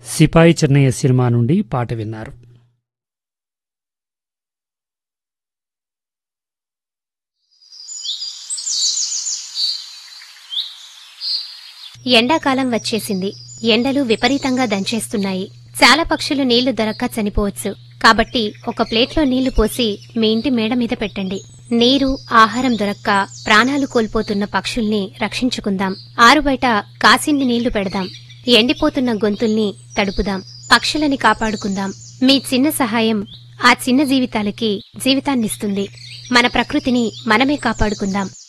సిపాయి చెన్నయ్య సినిమా నుండి పాట విన్నారు ఎండాకాలం వచ్చేసింది ఎండలు విపరీతంగా దంచేస్తున్నాయి చాలా పక్షులు నీళ్లు దొరక్క చనిపోవచ్చు కాబట్టి ఒక ప్లేట్లో నీళ్లు పోసి మీ ఇంటి మేడ మీద పెట్టండి నీరు ఆహారం దొరక్క ప్రాణాలు కోల్పోతున్న పక్షుల్ని రక్షించుకుందాం ఆరుబయట కాసిన్ని నీళ్లు పెడదాం ఎండిపోతున్న గొంతుల్ని తడుపుదాం పక్షులని కాపాడుకుందాం మీ చిన్న సహాయం ఆ చిన్న జీవితాలకి జీవితాన్నిస్తుంది మన ప్రకృతిని మనమే కాపాడుకుందాం